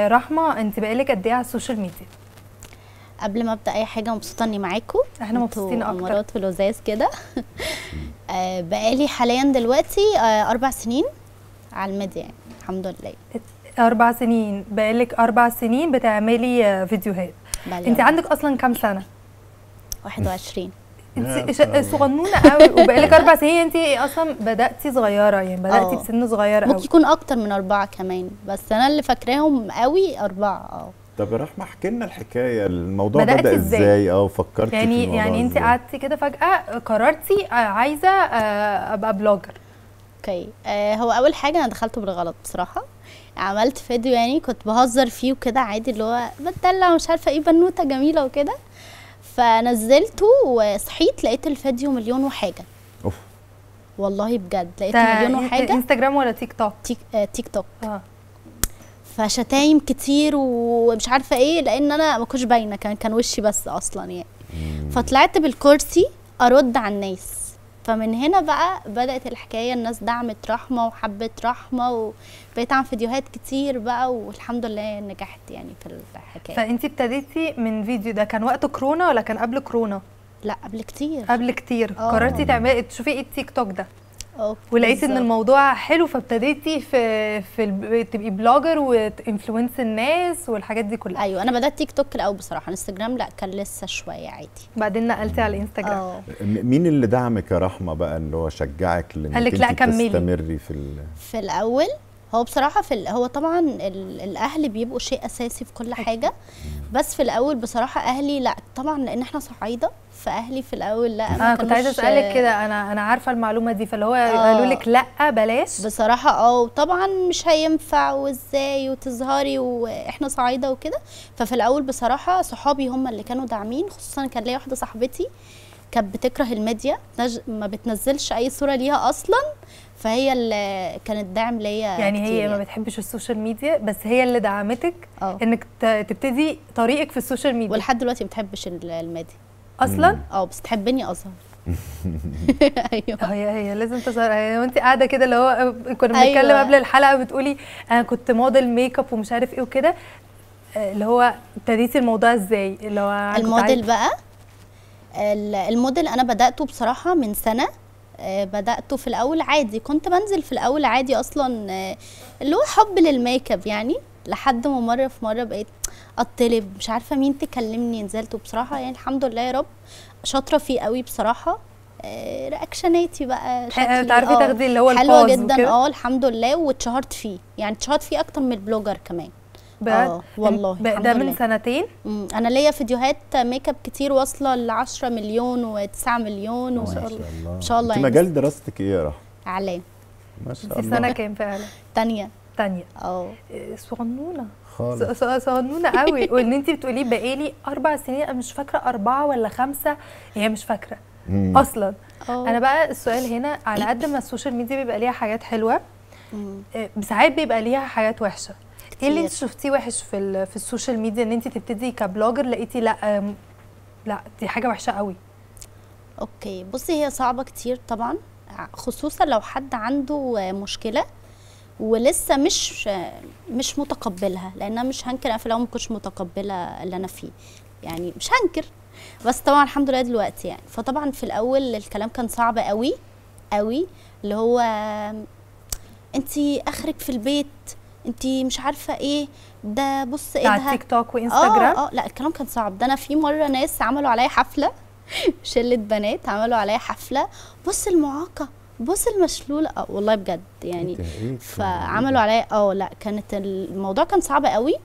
آه، رحمه انت بقالك قد ايه على السوشيال ميديا قبل ما ابدا اي حاجه مبسوطه اني معاكم احنا مبسوطين اكتر امارات ولزاز كده آه، بقالي حاليا دلوقتي آه، اربع سنين على الميديا يعني الحمد لله اربع سنين بقالك اربع سنين بتعملي آه، فيديوهات بقالي انت أربع- عندك اصلا كام سنه 21 انت يا ش- سلام. صغنونه قوي وبقالك اربع سنين انت اصلا بداتي صغيره يعني بداتي اه. بسن صغير ممكن قوي يكون اكتر من اربعه كمان بس انا اللي فاكراهم قوي اربعه اه طب يا رحمه احكي لنا الحكايه الموضوع بدأتي بدا إزاي؟ ازاي اه وفكرتي في يعني الموضوع يعني انت إزاي؟ قعدتي كده فجاه قررتي آه، عايزه آه، ابقى بلوجر اوكي آه هو اول حاجه انا دخلته بالغلط بصراحه عملت فيديو يعني كنت بهزر فيه وكده عادي اللي هو بتدلع مش عارفه ايه بنوته جميله وكده فنزلته وصحيت لقيت الفيديو مليون وحاجه اوف والله بجد لقيت ده مليون وحاجه انستجرام ولا تيك توك تيك, آه تيك توك اه فشتايم كتير ومش عارفه ايه لان انا ما كنتش باينه كان كان وشي بس اصلا يعني فطلعت بالكرسي ارد على الناس فمن هنا بقى بدات الحكايه الناس دعمت رحمه وحبت رحمه وبقيت اعمل فيديوهات كتير بقى والحمد لله نجحت يعني في الحكايه فانت ابتديتي من فيديو ده كان وقت كورونا ولا كان قبل كورونا لا قبل كتير قبل كتير اه. قررتي تعملي تشوفي ايه التيك توك ده أوه، ولقيتي ان بالظبط. الموضوع حلو فابتديتي في في الب- تبقي بلوجر وانفلونس الناس والحاجات دي كلها ايوه انا بدات تيك توك الاول بصراحه انستجرام لا كان لسه شويه عادي بعدين نقلتي على الانستجرام اه م- مين اللي دعمك يا رحمه بقى اللي هو شجعك لانك قالك لا انت كملي. تستمري في ال... في الاول هو بصراحه في ال- هو طبعا ال- الاهل بيبقوا شيء اساسي في كل حاجه بس في الاول بصراحه اهلي لا طبعا لان احنا صعايده فاهلي في الاول لا ما انا كنت عايزه كانوش- اسالك كده انا انا عارفه المعلومه دي فاللي هو اه. قالوا لك لا بلاش بصراحه اه وطبعا مش هينفع وازاي وتظهري واحنا صعايده وكده ففي الاول بصراحه صحابي هم اللي كانوا داعمين خصوصا كان ليا واحده صاحبتي كانت بتكره الميديا نج- ما بتنزلش اي صوره ليها اصلا فهي اللي كانت داعم ليا يعني كتير هي ما بتحبش السوشيال ميديا بس هي اللي دعمتك اه انك ت- تبتدي طريقك في السوشيال ميديا ولحد دلوقتي ما بتحبش ال- الميديا اصلا اه بس تحبني اظهر ايوه هي هي لازم تظهر يعني وانت قاعده كده اللي هو كنا أيوة. بنتكلم قبل الحلقه بتقولي انا كنت موديل ميك اب ومش عارف ايه وكده آه، اللي هو ابتديتي الموضوع ازاي اللي هو أنا كنت الموديل عايزة- بقى ال- الموديل انا بداته بصراحه من سنه آه، بداته في الاول عادي كنت بنزل في الاول عادي اصلا آه، اللي هو حب للميك اب يعني لحد ما مره في مره بقيت اطلب مش عارفه مين تكلمني نزلت وبصراحه يعني الحمد لله يا رب شاطره فيه قوي بصراحه آه، رياكشناتي بقى شكلي تعرفي آه، تاخدي اللي هو حلوه الباز جدا وكده؟ اه الحمد لله واتشهرت فيه يعني اتشهرت فيه اكتر من البلوجر كمان بجد اه والله ب- الحمد ده من لله. سنتين مم، انا ليا فيديوهات ميك اب كتير واصله ل 10 مليون و9 مليون ما شاء و... الله إن شاء الله انت يعني. مجال دراستك ايه يا رحمه اعلام ما شاء انت الله سنه كام فعلا تانية تانية اه آه، صغنونه خالص ص- ص- صغنونه قوي وان انت بتقولي بقالي اربع سنين انا مش فاكره اربعه ولا خمسه هي مش فاكره مم. اصلا اه انا بقى السؤال هنا على قد ما السوشيال ميديا بيبقى ليها حاجات حلوه مم. آه، ساعات بيبقى ليها حاجات وحشه ايه اللي انت كتير. شفتيه وحش في ال- في السوشيال ميديا ان انت تبتدي كبلوجر لقيتي لا آم، لا دي حاجه وحشه قوي اوكي بصي هي صعبه كتير طبعا خصوصا لو حد عنده مشكله ولسه مش مش متقبلها لان انا مش هنكر انا في الاول ما كنتش متقبله اللي انا فيه يعني مش هنكر بس طبعا الحمد لله دلوقتي يعني فطبعا في الاول الكلام كان صعب قوي قوي اللي هو انتي اخرك في البيت انتي مش عارفه ايه ده بص على ايدها تيك توك وانستجرام اه اه لا الكلام كان صعب ده انا في مره ناس عملوا عليا حفله شله بنات عملوا عليا حفله بص المعاقه بص المشلوله اه والله بجد يعني إيه ده؟ إيه الكلام ده؟ فعملوا عليا اه لا كانت الموضوع كان صعب قوي